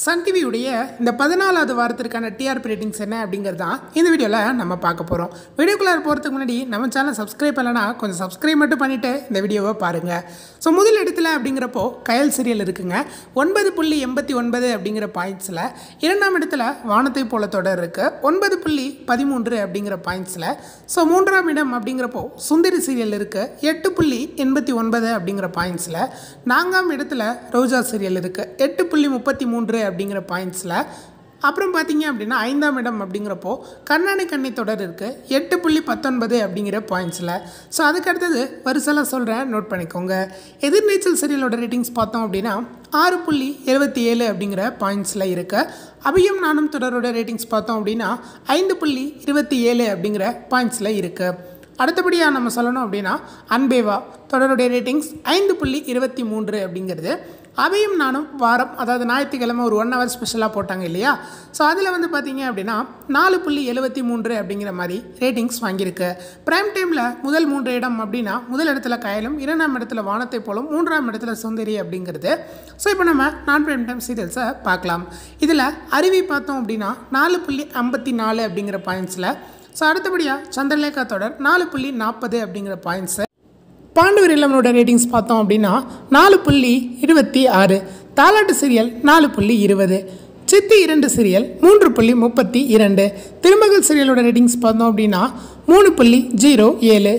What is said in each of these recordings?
Sun டிவியுடைய இந்த பதினாலாவது வாரத்திற்கான TRP ratings என்ன அப்படிங்கிறது தான் இந்த வீடியோவில் நம்ம பார்க்க போகிறோம் வீடியோக்குள்ளே போகிறதுக்கு முன்னாடி நம்ம சேனல் சப்ஸ்கிரைப் பண்ணலனா கொஞ்சம் சப்ஸ்கிரைப் மட்டும் பண்ணிவிட்டு இந்த வீடியோவை பாருங்கள் ஸோ முதல் இடத்துல அப்படிங்கிறப்போ கயல் சீரியல் இருக்குங்க ஒன்பது புள்ளி எண்பத்தி ஒன்பது அப்படிங்கிற பாயிண்ட்ஸில் இரண்டாம் இடத்துல வானத்தை போல தொடர் இருக்குது ஒன்பது புள்ளி பதிமூன்று அப்படிங்கிற பாயிண்ட்ஸில் ஸோ மூன்றாம் இடம் அப்படிங்கிறப்போ சுந்தரி சீரியல் இருக்குது எட்டு புள்ளி எண்பத்தி ஒன்பது அப்படிங்கிற பாயிண்ட்ஸில் நான்காம் இடத்துல ரோஜா சீரியல் இருக்குது எட்டு புள்ளி முப்பத்தி மூன்று அப்படிங்கிற பாயிண்ட்ஸில் அப்புறம் பார்த்தீங்க அப்படின்னா ஐந்தாம் இடம் அப்படிங்கிறப்போ கண்ணாடி கண்ணி தொடர் இருக்குது எட்டு புள்ளி பத்தொன்பது அப்படிங்கிற பாயிண்ட்ஸில் ஸோ அதுக்கு அடுத்தது வரிசலாக சொல்கிறேன் நோட் பண்ணிக்கோங்க எதிர்நீச்சல் சீரியலோட ரேட்டிங்ஸ் பார்த்தோம் அப்படின்னா ஆறு புள்ளி எழுபத்தி ஏழு அப்படிங்கிற பாயிண்ட்ஸில் இருக்குது அபியம் நானும் தொடரோட ரேட்டிங்ஸ் பார்த்தோம் அப்படின்னா ஐந்து புள்ளி இருபத்தி ஏழு அப்படிங்கிற பாயிண்ட்ஸில் இருக்குது அடுத்தபடியாக நம்ம சொல்லணும் அப்படின்னா அன்பேவா தொடருடைய ரேட்டிங்ஸ் ஐந்து புள்ளி இருபத்தி மூன்று அப்படிங்கிறது அவையும் நானும் வாரம் அதாவது ஞாயிற்றுக்கிழமை ஒரு ஒன் ஹவர் ஸ்பெஷலாக போட்டாங்க இல்லையா ஸோ அதில் வந்து பார்த்தீங்க அப்படின்னா நாலு புள்ளி எழுபத்தி மூன்று அப்படிங்கிற மாதிரி ரேட்டிங்ஸ் வாங்கியிருக்கு ப்ரைம் டைமில் முதல் மூன்று இடம் அப்படின்னா முதல் இடத்துல கயலும் இரண்டாம் இடத்துல வானத்தை போலும் மூன்றாம் இடத்துல சுந்தரி அப்படிங்கிறது ஸோ இப்போ நம்ம நான் ப்ரைம் டைம் சீரியல்ஸை பார்க்கலாம் இதில் அருவி பார்த்தோம் அப்படின்னா நாலு புள்ளி ஐம்பத்தி நாலு அப்படிங்கிற பாயிண்ட்ஸில் ஸோ அடுத்தபடியாக சந்திரலேகா தொடர் நாலு புள்ளி நாற்பது அப்படிங்கிற பாயிண்ட்ஸு பாண்டவர் இல்லமனோட ரேட்டிங்ஸ் பார்த்தோம் அப்படின்னா நாலு புள்ளி இருபத்தி ஆறு தாலாட்டு சீரியல் நாலு புள்ளி இருபது சித்தி இரண்டு சீரியல் மூன்று புள்ளி முப்பத்தி இரண்டு திருமகள் சீரியலோட ரேட்டிங்ஸ் பார்த்தோம் அப்படின்னா மூணு புள்ளி ஜீரோ ஏழு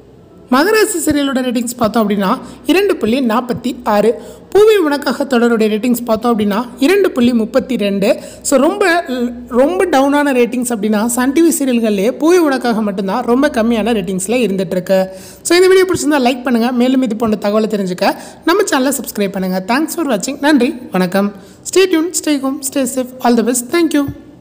மகராசி சீரியலோட ரேட்டிங்ஸ் பார்த்தோம் அப்படின்னா இரண்டு புள்ளி நாற்பத்தி ஆறு பூவி உனக்காக தொடருடைய ரேட்டிங்ஸ் பார்த்தோம் அப்படின்னா இரண்டு புள்ளி முப்பத்தி ரெண்டு ஸோ ரொம்ப ரொம்ப டவுனான ரேட்டிங்ஸ் அப்படின்னா சன் டிவி சீரியல்கள்லேயே பூவி உனக்காக மட்டும்தான் ரொம்ப கம்மியான ரேட்டிங்ஸில் இருந்துகிட்ருக்கு ஸோ இந்த வீடியோ பிடிச்சிருந்தா லைக் பண்ணுங்கள் மேலும் இது போன்ற தகவலை தெரிஞ்சுக்க நம்ம சேனலை சப்ஸ்கிரைப் பண்ணுங்கள் தேங்க்ஸ் ஃபார் வாட்சிங் நன்றி வணக்கம் stay tuned stay home stay safe all the best thank you